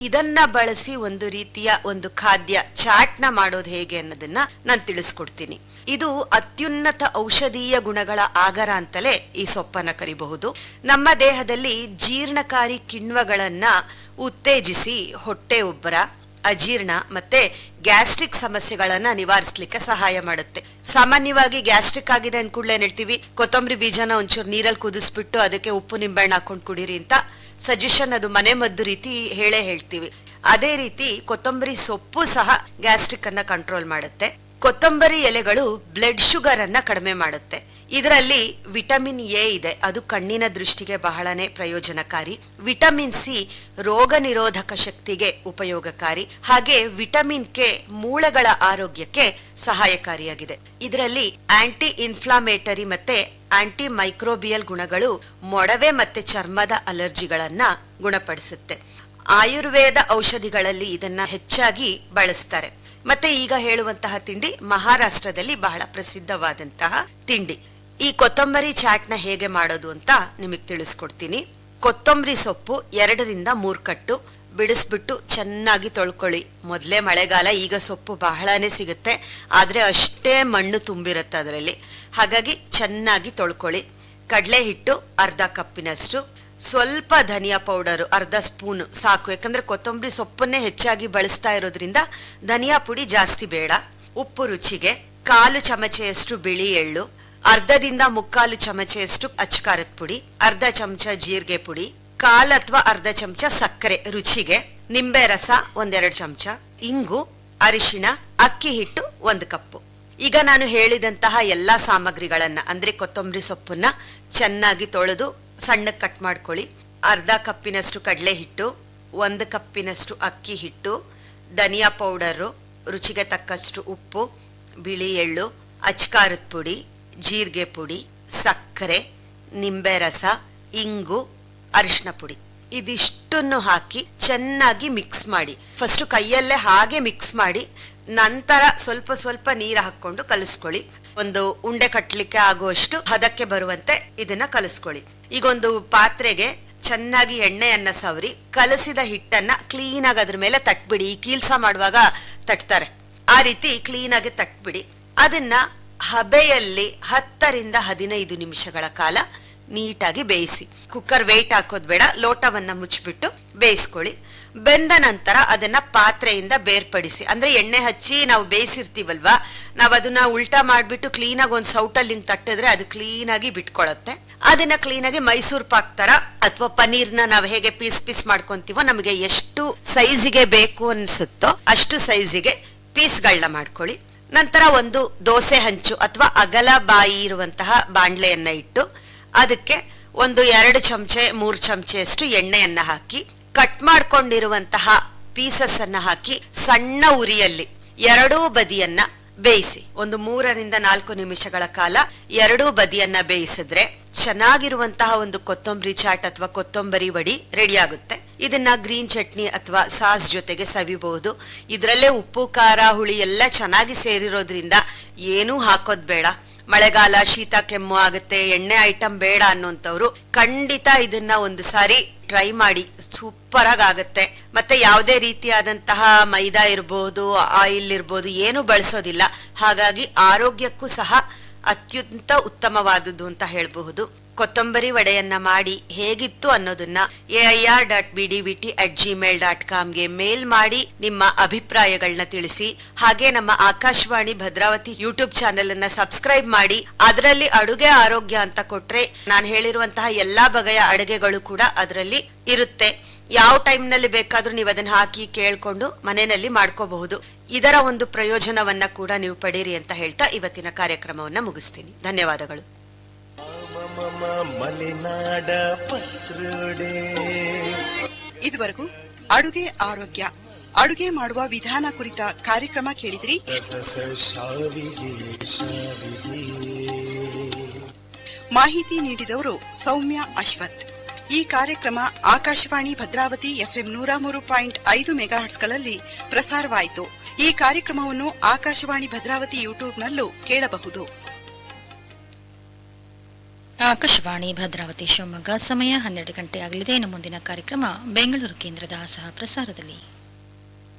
ಇದನ್ನ ಬಳಸಿ ಒಂದು ರೀತಿಯ ಒಂದು ಖಾದ್ಯ ಚಾಟ್ನ ಮಾಡೋದು ಹೇಗೆ ಅನ್ನೋದನ್ನ ನಾನು ತಿಳಿಸ್ಕೊಡ್ತೀನಿ ಇದು ಅತ್ಯುನ್ನತ ಔಷಧೀಯ ಗುಣಗಳ ಆಗರ ಅಂತಲೇ ಈ ಸೊಪ್ಪನ್ನ ಕರಿಬಹುದು ನಮ್ಮ ದೇಹದಲ್ಲಿ ಜೀರ್ಣಕಾರಿ ಕಿಣ್ವಗಳನ್ನ ಉತ್ತೇಜಿಸಿ ಹೊಟ್ಟೆ ಉಬ್ಬರ ಅಜೀರ್ಣ ಮತ್ತೆ ಗ್ಯಾಸ್ಟ್ರಿಕ್ ಸಮಸ್ಯೆಗಳನ್ನ ನಿವಾರಿಸ್ಲಿಕ್ಕೆ ಸಹಾಯ ಮಾಡುತ್ತೆ ಸಾಮಾನ್ಯವಾಗಿ ಗ್ಯಾಸ್ಟ್ರಿಕ್ ಆಗಿದೆ ಅಂದ್ಕೂಡ್ಲೆ ಏನ್ ಹೇಳ್ತೀವಿ ಕೊತ್ತಂಬರಿ ಬೀಜನ ಒಂಚೂರು ನೀರಲ್ಲಿ ಕುದಿಸ್ಬಿಟ್ಟು ಅದಕ್ಕೆ ಉಪ್ಪು ನಿಂಬೆಹಣ್ಣು ಹಾಕೊಂಡು ಕುಡೀರಿ ಅಂತ ಸಜೆಷನ್ ಅದು ಮನೆ ಮದ್ದು ರೀತಿ ಹೇಳೇ ಹೇಳ್ತೀವಿ ಅದೇ ರೀತಿ ಕೊತ್ತಂಬರಿ ಸೊಪ್ಪು ಸಹ ಗ್ಯಾಸ್ಟ್ರಿಕ್ ಅನ್ನ ಕಂಟ್ರೋಲ್ ಮಾಡುತ್ತೆ ಕೊತ್ತಂಬರಿ ಎಲೆಗಳು ಬ್ಲಡ್ ಶುಗರ್ ಅನ್ನ ಕಡಿಮೆ ಮಾಡುತ್ತೆ ಇದರಲ್ಲಿ ವಿಟಮಿನ್ ಎ ಇದೆ ಅದು ಕಣ್ಣಿನ ದೃಷ್ಟಿಗೆ ಬಹಳನೇ ಪ್ರಯೋಜನಕಾರಿ ವಿಟಮಿನ್ ಸಿ ರೋಗ ನಿರೋಧಕ ಶಕ್ತಿಗೆ ಉಪಯೋಗಕಾರಿ ಹಾಗೆ ವಿಟಮಿನ್ ಕೆ ಮೂಳೆಗಳ ಆರೋಗ್ಯಕ್ಕೆ ಸಹಾಯಕಾರಿಯಾಗಿದೆ ಇದರಲ್ಲಿ ಆಂಟಿ ಇನ್ಫ್ಲಾಮೇಟರಿ ಮತ್ತೆ ಆಂಟಿ ಮೈಕ್ರೋಬಿಯಲ್ ಗುಣಗಳು ಮೊಡವೆ ಮತ್ತೆ ಚರ್ಮದ ಅಲರ್ಜಿಗಳನ್ನ ಗುಣಪಡಿಸುತ್ತೆ ಆಯುರ್ವೇದ ಔಷಧಿಗಳಲ್ಲಿ ಇದನ್ನ ಹೆಚ್ಚಾಗಿ ಬಳಸ್ತಾರೆ ಮತ್ತೆ ಈಗ ಹೇಳುವಂತಹ ತಿಂಡಿ ಮಹಾರಾಷ್ಟ್ರದಲ್ಲಿ ಬಹಳ ಪ್ರಸಿದ್ಧವಾದಂತಹ ತಿಂಡಿ ಈ ಕೊತ್ತಂಬರಿ ಚಾಟ್ನ ಹೇಗೆ ಮಾಡೋದು ಅಂತ ನಿಮಗೆ ತಿಳಿಸ್ಕೊಡ್ತೀನಿ ಕೊತ್ತಂಬರಿ ಸೊಪ್ಪು ಎರಡರಿಂದ ಮೂರ್ ಕಟ್ಟು ಬಿಡಿಸ್ಬಿಟ್ಟು ಚೆನ್ನಾಗಿ ತೊಳ್ಕೊಳ್ಳಿ ಮೊದಲೇ ಮಳೆಗಾಲ ಈಗ ಸೊಪ್ಪು ಬಹಳನೇ ಸಿಗುತ್ತೆ ಆದ್ರೆ ಅಷ್ಟೇ ಮಣ್ಣು ತುಂಬಿರುತ್ತೆ ಅದರಲ್ಲಿ ಹಾಗಾಗಿ ಚೆನ್ನಾಗಿ ತೊಳ್ಕೊಳ್ಳಿ ಕಡಲೆ ಹಿಟ್ಟು ಅರ್ಧ ಕಪ್ಪಿನಷ್ಟು ಸ್ವಲ್ಪ ಧನಿಯಾ ಪೌಡರ್ ಅರ್ಧ ಸ್ಪೂನ್ ಸಾಕು ಯಾಕಂದ್ರೆ ಕೊತ್ತಂಬರಿ ಸೊಪ್ಪನ್ನೇ ಹೆಚ್ಚಾಗಿ ಬಳಸ್ತಾ ಇರೋದ್ರಿಂದ ಧನಿಯಾ ಪುಡಿ ಜಾಸ್ತಿ ಬೇಡ ಉಪ್ಪು ರುಚಿಗೆ ಕಾಲು ಚಮಚೆಯಷ್ಟು ಬಿಳಿ ಎಳ್ಳು ಅರ್ಧದಿಂದ ಮುಕ್ಕಾಲು ಚಮಚೆಯಷ್ಟು ಅಚ್ಕಾರದ ಪುಡಿ ಅರ್ಧ ಚಮಚ ಜೀರಿಗೆ ಪುಡಿ ಕಾಲ್ ಅಥವಾ ಅರ್ಧ ಚಮಚ ಸಕ್ಕರೆ ರುಚಿಗೆ ನಿಂಬೆ ರಸ ಒಂದೆರಡು ಚಮಚ ಇಂಗು ಅರಿಶಿಣ ಅಕ್ಕಿ ಹಿಟ್ಟು ಒಂದು ಕಪ್ಪು ಈಗ ನಾನು ಹೇಳಿದಂತಹ ಎಲ್ಲಾ ಸಾಮಗ್ರಿಗಳನ್ನ ಅಂದ್ರೆ ಕೊತ್ತಂಬರಿ ಸೊಪ್ಪನ್ನ ಚೆನ್ನಾಗಿ ತೊಳೆದು ಸಣ್ಣಗೆ ಕಟ್ ಮಾಡ್ಕೊಳ್ಳಿ ಅರ್ಧ ಕಪ್ಪಿನಷ್ಟು ಕಡಲೆ ಹಿಟ್ಟು ಒಂದು ಕಪ್ಪಿನಷ್ಟು ಅಕ್ಕಿ ಹಿಟ್ಟು ಧನಿಯಾ ಪೌಡರು ರುಚಿಗೆ ತಕ್ಕಷ್ಟು ಉಪ್ಪು ಬಿಳಿ ಎಳ್ಳು ಅಚ್ಕಾರದ ಪುಡಿ ಜೀರಿಗೆ ಪುಡಿ ಸಕ್ಕರೆ ನಿಂಬೆ ರಸ ಇಂಗು ಅರಿಶಿನ ಪುಡಿ ಇದಿಷ್ಟನ್ನು ಹಾಕಿ ಚೆನ್ನಾಗಿ ಮಿಕ್ಸ್ ಮಾಡಿ ಫಸ್ಟ್ ಕೈಯಲ್ಲೇ ಹಾಗೆ ಮಿಕ್ಸ್ ಮಾಡಿ ನಂತರ ಸ್ವಲ್ಪ ಸ್ವಲ್ಪ ನೀರು ಹಾಕೊಂಡು ಕಲಿಸ್ಕೊಳ್ಳಿ ಒಂದು ಉಂಡೆ ಕಟ್ಲಿಕ್ಕೆ ಆಗುವಷ್ಟು ಹದಕ್ಕೆ ಬರುವಂತೆ ಇದನ್ನ ಕಲಿಸ್ಕೊಳ್ಳಿ ಈಗ ಒಂದು ಪಾತ್ರೆಗೆ ಚೆನ್ನಾಗಿ ಎಣ್ಣೆಯನ್ನ ಸವರಿ ಕಲಸಿದ ಹಿಟ್ಟನ್ನ ಕ್ಲೀನ್ ಆಗಿ ಅದ್ರ ಮೇಲೆ ತಟ್ಬಿಡಿ ಈ ಕೀಲ್ಸ ಮಾಡುವಾಗ ತಟ್ತಾರೆ ಆ ರೀತಿ ಕ್ಲೀನ್ ಆಗಿ ತಟ್ಬಿಡಿ ಅದನ್ನ ಹಬೆಯಲ್ಲಿ ಹತ್ತರಿಂದ ಹದಿನೈದು ನಿಮಿಷಗಳ ಕಾಲ ನೀಟಾಗಿ ಬೇಯಿಸಿ ಕುಕ್ಕರ್ ವೇಟ್ ಹಾಕೋದ್ ಬೇಡ ಲೋಟವನ್ನ ಮುಚ್ಚಿಬಿಟ್ಟು ಬೇಯಿಸ್ಕೊಳ್ಳಿ ಬೆಂದ ನಂತರ ಅದನ್ನ ಪಾತ್ರೆಯಿಂದ ಬೇರ್ಪಡಿಸಿ ಅಂದ್ರೆ ಎಣ್ಣೆ ಹಚ್ಚಿ ನಾವು ಬೇಯಿಸಿರ್ತೀವಲ್ವಾ ನಾವ್ ಅದನ್ನ ಉಲ್ಟಾ ಮಾಡ್ಬಿಟ್ಟು ಕ್ಲೀನ್ ಆಗಿ ಒಂದ್ ಸೌಟಲ್ಲಿ ಹಿಂಗ್ ತಟ್ಟಿದ್ರೆ ಅದು ಕ್ಲೀನ್ ಆಗಿ ಬಿಟ್ಕೊಳತ್ತೆ ಅದನ್ನ ಕ್ಲೀನ್ ಆಗಿ ಮೈಸೂರ್ ಪಾಕ್ ತರ ಅಥವಾ ಪನೀರ್ನ ನಾವ್ ಹೇಗೆ ಪೀಸ್ ಪೀಸ್ ಮಾಡ್ಕೊಂತೀವೋ ನಮಗೆ ಎಷ್ಟು ಸೈಜಿಗೆ ಬೇಕು ಅನ್ಸುತ್ತೋ ಅಷ್ಟು ಸೈಜಿಗೆ ಪೀಸ್ಗಳನ್ನ ಮಾಡ್ಕೊಳ್ಳಿ ನಂತರ ಒಂದು ದೋಸೆ ಹಂಚು ಅಥವಾ ಅಗಲ ಬಾಯಿ ಇರುವಂತಹ ಬಾಂಡ್ಲೆಯನ್ನ ಇಟ್ಟು ಅದಕ್ಕೆ ಒಂದು ಎರಡು ಚಮಚೆ ಮೂರು ಚಮಚೆಯಷ್ಟು ಎಣ್ಣೆಯನ್ನ ಹಾಕಿ ಕಟ್ ಮಾಡ್ಕೊಂಡಿರುವಂತಹ ಪೀಸಸ್ ಅನ್ನ ಹಾಕಿ ಸಣ್ಣ ಉರಿಯಲ್ಲಿ ಎರಡೂ ಬದಿಯನ್ನ ಬೇಯಿಸಿ ಒಂದು ಮೂರರಿಂದ ನಾಲ್ಕು ನಿಮಿಷಗಳ ಕಾಲ ಎರಡೂ ಬದಿಯನ್ನ ಬೇಯಿಸಿದ್ರೆ ಚೆನ್ನಾಗಿರುವಂತಹ ಒಂದು ಕೊತ್ತಂಬರಿ ಚಾಟ್ ಅಥವಾ ಕೊತ್ತಂಬರಿ ವಡಿ ರೆಡಿ ಆಗುತ್ತೆ ಇದನ್ನ ಗ್ರೀನ್ ಚಟ್ನಿ ಅಥವಾ ಸಾಸ್ ಜೊತೆಗೆ ಸವಿಬಹುದು ಇದರಲ್ಲೇ ಉಪ್ಪು ಖಾರ ಹುಳಿ ಎಲ್ಲ ಚೆನ್ನಾಗಿ ಸೇರಿರೋದ್ರಿಂದ ಏನೂ ಹಾಕೋದ್ ಬೇಡ ಮಳೆಗಾಲ ಶೀತ ಕೆಮ್ಮು ಆಗುತ್ತೆ ಎಣ್ಣೆ ಐಟಮ್ ಬೇಡ ಅನ್ನೋಂಥವ್ರು ಖಂಡಿತ ಇದನ್ನ ಒಂದು ಸಾರಿ ಟ್ರೈ ಮಾಡಿ ಸೂಪರ್ ಆಗಿ ಆಗುತ್ತೆ ಮತ್ತೆ ಯಾವುದೇ ರೀತಿಯಾದಂತಹ ಮೈದಾ ಇರಬಹುದು ಆಯಿಲ್ ಇರಬಹುದು ಏನು ಬಳಸೋದಿಲ್ಲ ಹಾಗಾಗಿ ಆರೋಗ್ಯಕ್ಕೂ ಸಹ ಅತ್ಯಂತ ಉತ್ತಮವಾದದ್ದು ಅಂತ ಹೇಳಬಹುದು ಕೊತ್ತಂಬರಿ ವಡೆಯನ್ನ ಮಾಡಿ ಹೇಗಿತ್ತು ಅನ್ನೋದನ್ನ A I R dot B D V T at Gmail dot ಕಾಮ್ಗೆ ಮೇಲ್ ಮಾಡಿ ನಿಮ್ಮ ಅಭಿಪ್ರಾಯಗಳನ್ನ ತಿಳಿಸಿ ಹಾಗೆ ನಮ್ಮ ಆಕಾಶವಾಣಿ ಭದ್ರಾವತಿ ಯೂಟ್ಯೂಬ್ ಚಾನೆಲ್ ಅನ್ನ ಸಬ್ಸ್ಕ್ರೈಬ್ ಮಾಡಿ ಅದರಲ್ಲಿ ಅಡುಗೆ ಆರೋಗ್ಯ ಅಂತ ಕೊಟ್ರೆ ನಾನು ಹೇಳಿರುವಂತಹ ಎಲ್ಲಾ ಬಗೆಯ ಅಡುಗೆಗಳು ಕೂಡ ಅದರಲ್ಲಿ ಇರುತ್ತೆ ಯಾವ ಟೈಮ್ ನಲ್ಲಿ ಬೇಕಾದ್ರೂ ನೀವು ಅದನ್ನ ಹಾಕಿ ಕೇಳ್ಕೊಂಡು ಮನೆಯಲ್ಲಿ ಮಾಡ್ಕೋಬಹುದು ಇದರ ಒಂದು ಪ್ರಯೋಜನವನ್ನ ಕೂಡ ನೀವು ಪಡೀರಿ ಅಂತ ಹೇಳ್ತಾ ಇವತ್ತಿನ ಕಾರ್ಯಕ್ರಮವನ್ನ ಮುಗಿಸ್ತೀನಿ ಧನ್ಯವಾದಗಳು ಮಮ ಮಲೆನಾಡ ಪತ್ರುಡೆ ಇದುವರೆಗೂ ಅಡುಗೆ ಆರೋಗ್ಯ ಅಡುಗೆ ಮಾಡುವ ವಿಧಾನ ಕುರಿತ ಕಾರ್ಯಕ್ರಮ ಕೇಳಿದ್ರಿ ರಸ ಶಾವಿಗೆ ಶಾವಿಗೆ ಮಾಹಿತಿ ನೀಡಿದವರು ಸೌಮ್ಯ ಅಶ್ವಥ್ ಈ ಕಾರ್ಯಕ್ರಮ ಆಕಾಶವಾಣಿ ಭದ್ರಾವತಿ ಎಫ್ಎಂ ನೂರ ಮೂರು ಪಾಯಿಂಟ್ ಐದು ಮೆಗಾಹರ್ಟ್ಸ್ಗಳಲ್ಲಿ ಪ್ರಸಾರವಾಯಿತು ಈ ಕಾರ್ಯಕ್ರಮವನ್ನು ಆಕಾಶವಾಣಿ ಭದ್ರಾವತಿ ಯೂಟ್ಯೂಬ್ನಲ್ಲೂ ಕೇಳಬಹುದು ಆಕಾಶವಾಣಿ ಭದ್ರಾವತಿ ಶಿವಮೊಗ್ಗ ಸಮಯ ಹನ್ನೆರಡು ಗಂಟೆ ಆಗಲಿದೆ ಇನ್ನು ಮುಂದಿನ ಕಾರ್ಯಕ್ರಮ ಬೆಂಗಳೂರು ಕೇಂದ್ರದ ಸಹ ಪ್ರಸಾರದಲ್ಲಿ